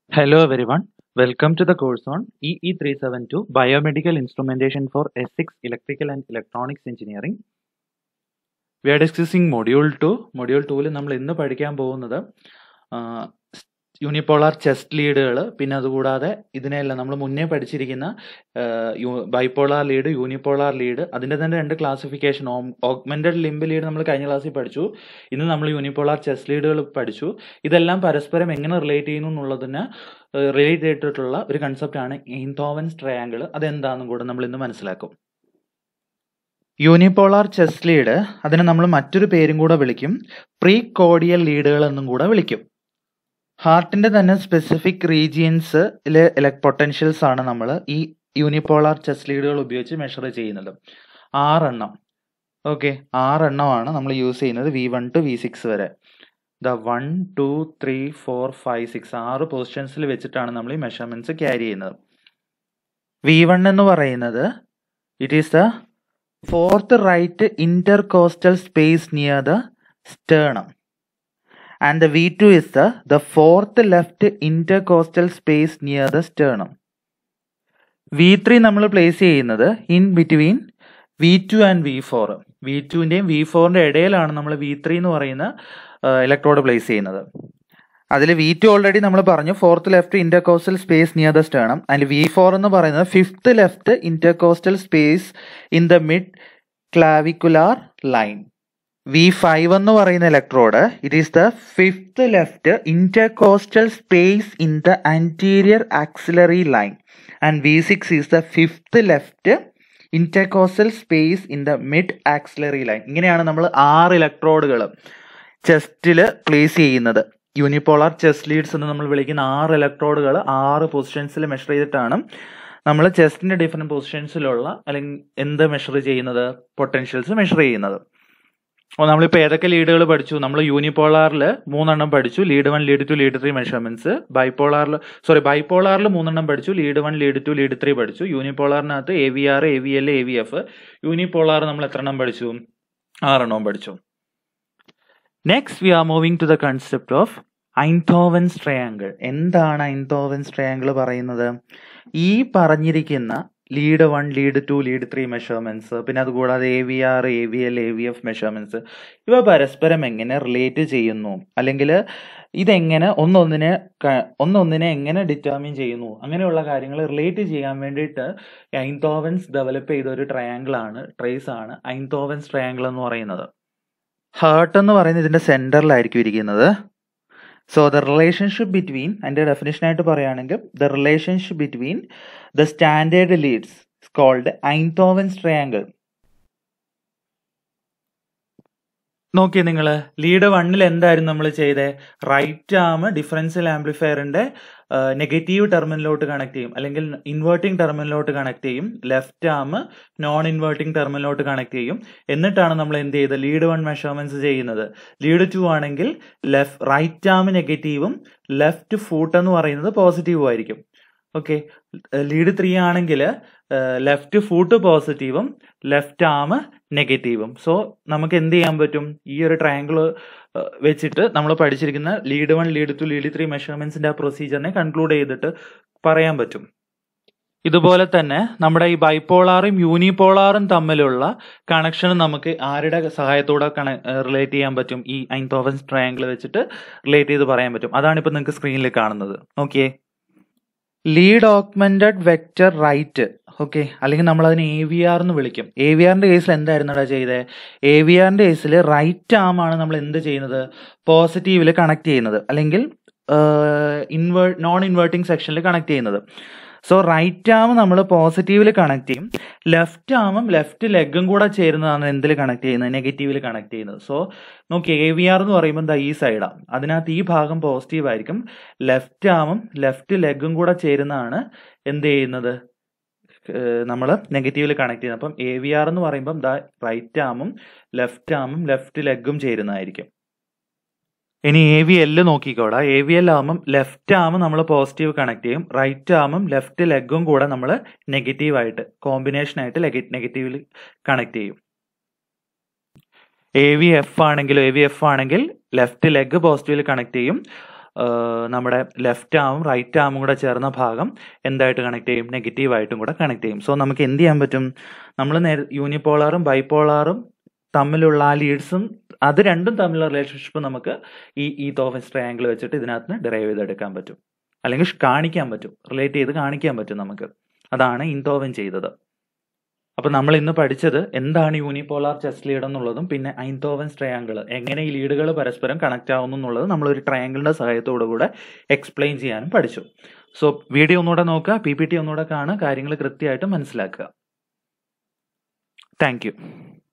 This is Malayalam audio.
Hello everyone, welcome to the course on EE372 Biomedical Instrumentation for S6 Electrical and Electronics Engineering. We are discussing module 2. Module 2 ൽ നമ്മൾ ഇന്ന് പഠിക്കാൻ പോകുന്നത് യൂണിപ്പോളാർ ചെസ്റ്റ് ലീഡുകൾ പിന്നെ അതുകൂടാതെ ഇതിനെല്ലാം നമ്മൾ മുന്നേ പഠിച്ചിരിക്കുന്ന ബൈപ്പോളാർ ലീഡ് യൂണിപ്പോളാർ ലീഡ് അതിൻ്റെ തന്നെ രണ്ട് ക്ലാസിഫിക്കേഷൻ ഓഗ്മെന്റഡ് ലിംബ് ലീഡ് നമ്മൾ കഴിഞ്ഞ ക്ലാസ്സിൽ പഠിച്ചു ഇന്ന് നമ്മൾ യൂണിപ്പോളാർ ചെസ്റ്റ് ലീഡുകൾ പഠിച്ചു ഇതെല്ലാം പരസ്പരം എങ്ങനെ റിലേറ്റ് ചെയ്യുന്നു എന്നുള്ളതിന് റിലേറ്റ് ചെയ്തിട്ടുള്ള ഒരു കൺസെപ്റ്റാണ് എയിൻതോവൻസ് ട്രയാങ്കിൾ അതെന്താണെന്നും കൂടെ നമ്മൾ ഇന്ന് മനസ്സിലാക്കും യൂണിപ്പോളാർ ചെസ്റ്റ് ലീഡ് അതിനെ നമ്മൾ മറ്റൊരു പേരും കൂടെ വിളിക്കും പ്രീ കോഡിയൽ ലീഡുകൾ എന്നും കൂടെ വിളിക്കും ഹാർട്ടിന്റെ തന്നെ സ്പെസിഫിക് റീജിയൻസിലെ പൊട്ടൻഷ്യൽസ് ആണ് നമ്മൾ ഈ യൂണിപ്പോളാർ ചെസ്റ്റ് ലീഡുകൾ ഉപയോഗിച്ച് മെഷർ ചെയ്യുന്നത് ആറെണ്ണം ഓക്കെ ആറെണ്ണമാണ് നമ്മൾ യൂസ് ചെയ്യുന്നത് V one two V six വരെ the one two three four five six ആറ് പൊസിഷൻസിൽ വെച്ചിട്ടാണ് നമ്മൾ ഈ മെഷർമെന്റ്സ് ക്യാരി ചെയ്യുന്നത് വി വൺ എന്ന് പറയുന്നത് it is the fourth right intercostal space near the sternum and the V2 is the, the fourth left intercostal space near the sternum. V3 നമ്മൾ പ്ലേസ് ചെയ്യുന്നത് in between V two and V four V ടുവിൻ്റെയും വി ഫോറിൻ്റെ ഇടയിലാണ് നമ്മൾ വി ത്രീ എന്ന് പറയുന്ന ഇലക്ട്രോഡ് പ്ലേസ് ചെയ്യുന്നത് അതിൽ വി ടു ഓൾറെഡി നമ്മൾ പറഞ്ഞു fourth left intercostal space near the sternum അതിൽ വി ഫോർ എന്ന് പറയുന്നത് fifth left intercostal space in the mid clavicular line V five എന്ന് പറയുന്ന electrode it is the fifth left intercostal space in the anterior axillary line and V six is the fifth left intercostal space in the mid axillary line ഇങ്ങനെയാണ് നമ്മൾ ആറ് ഇലക്ട്രോഡുകൾ ചെസ്റ്റിൽ പ്ലേസ് ചെയ്യുന്നത് യൂണിപ്പോളാർ ചെസ്റ്റ് ലീഡ്സ് എന്ന് നമ്മൾ വിളിക്കുന്ന ആറ് ഇലക്ട്രോഡുകൾ ആറ് പൊസിഷൻസിൽ മെഷർ ചെയ്തിട്ടാണ് നമ്മൾ ചെസ്റ്റിന്റെ ഡിഫറെന്റ് പൊസിഷൻസിലുള്ള അല്ലെങ്കിൽ എന്ത് മെഷർ ചെയ്യുന്നത് പൊട്ടൻഷ്യൽസ് മെഷർ ചെയ്യുന്നത് അപ്പോൾ നമ്മളിപ്പോൾ ഏതൊക്കെ ലീഡുകൾ പഠിച്ചു നമ്മൾ യൂണിപോളാറിൽ മൂന്നെണ്ണം പഠിച്ചു lead one lead two lead three measurements ബൈപോളാറിൽ സോറി ബൈപോളാറിൽ മൂന്നെണ്ണം പഠിച്ചു lead one lead two lead three പഠിച്ചു യൂണിപോളാറിനകത്ത് A V R A V L A V F unipolar നമ്മൾ എത്ര എണ്ണം പഠിച്ചു ആറെണ്ണവും പഠിച്ചു next we are moving to the concept of Einthoven's triangle എന്താണ് ഐൻതോവൻസ് ട്രയാങ്കിൾ പറയുന്നത് ഈ പറഞ്ഞിരിക്കുന്ന lead one lead two lead three measurements പിന്നെ അതുകൂടാതെ A V R A V L A V F measurements ഇവ പരസ്പരം എങ്ങനെ റിലേറ്റ് ചെയ്യുന്നു അല്ലെങ്കിൽ ഇതെങ്ങനെ ഒന്നൊന്നിനെ ഒന്നൊന്നിനെ എങ്ങനെ ഡിറ്റർമിൻ ചെയ്യുന്നു അങ്ങനെയുള്ള കാര്യങ്ങൾ റിലേറ്റ് ചെയ്യാൻ വേണ്ടിയിട്ട് ഐൻതോവൻസ് ഡെവലപ്പ് ചെയ്ത ഒരു ട്രയാങ്കിൾ ആണ് ട്രേസ് ആണ് ഐൻതോവൻസ് ട്രയാങ്കിൾ എന്ന് പറയുന്നത് ഹേർട്ട് എന്ന് പറയുന്നത് ഇതിന്റെ സെന്ററിലായിരിക്കും ഇരിക്കുന്നത് സോ ദ റിലേഷൻഷിപ്പ് ബിറ്റ്വീൻ അതിന്റെ ഡെഫിനേഷൻ ആയിട്ട് പറയുകയാണെങ്കിൽ the relationship between the standard leads called Einthoven's triangle നോക്കിയേ നിങ്ങൾ ലീഡ് വണ്ണിൽ എന്തായിരുന്നു നമ്മൾ ചെയ്തത് റൈറ്റ് ആം ഡിഫറൻഷ്യൽ ആംപ്ലിഫയറിന്റെ നെഗറ്റീവ് ടെർമിനലോട്ട് കണക്ട് ചെയ്യും അല്ലെങ്കിൽ ഇൻവേർട്ടിംഗ് ടെർമിനലോട്ട് കണക്ട് ചെയ്യും ലെഫ്റ്റ് ആം നോൺ ഇൻവേർട്ടിംഗ് ടെർമിനലോട്ട് കണക്ട് ചെയ്യും എന്നിട്ടാണ് നമ്മൾ എന്ത് ചെയ്തത് ലീഡ് വൺ മെഷർമെന്റ്സ് ചെയ്യുന്നത് ലീഡ് ടു ആണെങ്കിൽ ലെഫ്റ്റ് റൈറ്റ് ആം നെഗറ്റീവും ലെഫ്റ്റ് ഫൂട്ട് എന്ന് പറയുന്നത് പോസിറ്റീവും ആയിരിക്കും ഓക്കെ ലീഡ് ത്രീ ആണെങ്കിൽ ലെഫ്റ്റ് ഫൂട്ട് പോസിറ്റീവും ലെഫ്റ്റ് ആം നെഗറ്റീവും സോ നമുക്ക് എന്ത് ചെയ്യാൻ പറ്റും ഈ ഒരു ട്രയാങ്കിൾ വെച്ചിട്ട് നമ്മൾ പഠിച്ചിരിക്കുന്ന lead one lead two lead three മെഷർമെന്റ്സിന്റെ ആ പ്രൊസീജിയറിനെ കൺക്ലൂഡ് ചെയ്തിട്ട് പറയാൻ പറ്റും ഇതുപോലെ തന്നെ നമ്മുടെ ഈ ബൈപ്പോളാറും യൂണിപോളാറും തമ്മിലുള്ള കണക്ഷൻ നമുക്ക് ആരുടെ സഹായത്തോടെ റിലേറ്റ് ചെയ്യാൻ പറ്റും ഈ ഐൻതോവൻസ് ട്രയാങ്കിൾ വെച്ചിട്ട് റിലേറ്റ് ചെയ്ത് പറയാൻ പറ്റും അതാണ് ഇപ്പൊ നിങ്ങൾക്ക് സ്ക്രീനിൽ കാണുന്നത് okay lead augmented vector right okay അല്ലെങ്കിൽ നമ്മൾ അതിനെ എ വി ആർ എന്ന് വിളിക്കും എ വി ആറിന്റെ കേസിൽ എന്തായിരുന്നടാ ചെയ്തത് എ വി ആറിന്റെ കേസിൽ റൈറ്റ് ആം ആണ് നമ്മൾ എന്ത് ചെയ്യുന്നത് പോസിറ്റീവിൽ കണക്ട് ചെയ്യുന്നത് അല്ലെങ്കിൽ ഇൻവേ നോൺ ഇൻവേർട്ടിംഗ് സെക്ഷനിൽ കണക്ട് ചെയ്യുന്നത് സോ റൈറ്റ് ആം നമ്മൾ പോസിറ്റീവിൽ കണക്ട് ചെയ്യും ലെഫ്റ്റ് ആമും ലെഫ്റ്റ് ലെഗും കൂടെ ചേരുന്നതാണ് എന്തിൽ കണക്ട് ചെയ്യുന്നത് നെഗറ്റീവിൽ കണക്ട് ചെയ്യുന്നത് സോ നോക്കി എ വി ആർ എന്ന് പറയുമ്പോൾ ദാ ഈ സൈഡാണ് അതിനകത്ത് ഈ ഭാഗം പോസിറ്റീവ് ആയിരിക്കും ലെഫ്റ്റ് ആമും ലെഫ്റ്റ് ലെഗും കൂടെ ചേരുന്നതാണ് എന്ത് ചെയ്യുന്നത് നമ്മൾ നെഗറ്റീവിൽ കണക്ട് ചെയ്യുന്നത് അപ്പം എ വി ആർ എന്ന് പറയുമ്പം ദാ റൈറ്റ് ആമും ലെഫ്റ്റ് ആമും ലെഫ്റ്റ് ലെഗും ചേരുന്നതായിരിക്കും ഇനി എ വി എല്ല് നോക്കിക്കോടാ എ വി എൽ ആകുമ്പം ലെഫ്റ്റ് ആമും നമ്മൾ പോസിറ്റീവ് കണക്ട് ചെയ്യും റൈറ്റ് ആമും ലെഫ്റ്റ് ലെഗും കൂടെ നമ്മൾ നെഗറ്റീവ് ആയിട്ട് കോമ്പിനേഷൻ ആയിട്ട് നെഗറ്റീവിൽ കണക്ട് ചെയ്യും എ വി എഫ് ആണെങ്കിൽ എ വി എഫ് ആണെങ്കിൽ ലെഫ്റ്റ് ലെഗ് പോസിറ്റീവിൽ കണക്ട് ചെയ്യും നമ്മുടെ ലെഫ്റ്റ് ആമും റൈറ്റ് ആമും കൂടെ ചേർന്ന ഭാഗം എന്തായിട്ട് കണക്ട് ചെയ്യും നെഗറ്റീവ് ആയിട്ടും കൂടെ കണക്ട് ചെയ്യും സോ നമുക്ക് എന്ത് ചെയ്യാൻ പറ്റും നമ്മൾ നേരെ യൂണിപോളാറും ബൈപോളാറും തമ്മിലുള്ള ആ ലീഡ്സും അത് രണ്ടും തമ്മിലുള്ള റിലേഷൻഷിപ്പ് നമുക്ക് ഈ ഈ തോഫൻസ് ട്രയാങ്കിൾ വെച്ചിട്ട് ഇതിനകത്ത് ഡിറൈവ് ചെയ്തെടുക്കാൻ പറ്റും അല്ലെങ്കിൽ കാണിക്കാൻ പറ്റും റിലേറ്റ് ചെയ്ത് കാണിക്കാൻ പറ്റും നമുക്ക് അതാണ് ഇൻതോവൻ ചെയ്തത് അപ്പൊ നമ്മൾ ഇന്ന് പഠിച്ചത് എന്താണ് യൂണിപോളാർ ചെസ് ലീഡ് എന്നുള്ളതും പിന്നെ ഐൻതോവൻസ് ട്രയാങ്കിൾ എങ്ങനെ ഈ ലീഡുകൾ പരസ്പരം കണക്ട് ആവുന്നു എന്നുള്ളത് നമ്മൾ ഒരു ട്രയാങ്കിളിന്റെ സഹായത്തോടു കൂടെ എക്സ്പ്ലെയിൻ ചെയ്യാനും പഠിച്ചു സോ വീഡിയോ ഒന്നുകൂടെ നോക്കുക പി പി ടി ഒന്നുകൂടെ കാണുക കാര്യങ്ങൾ കൃത്യമായിട്ട് മനസ്സിലാക്കുക താങ്ക് യു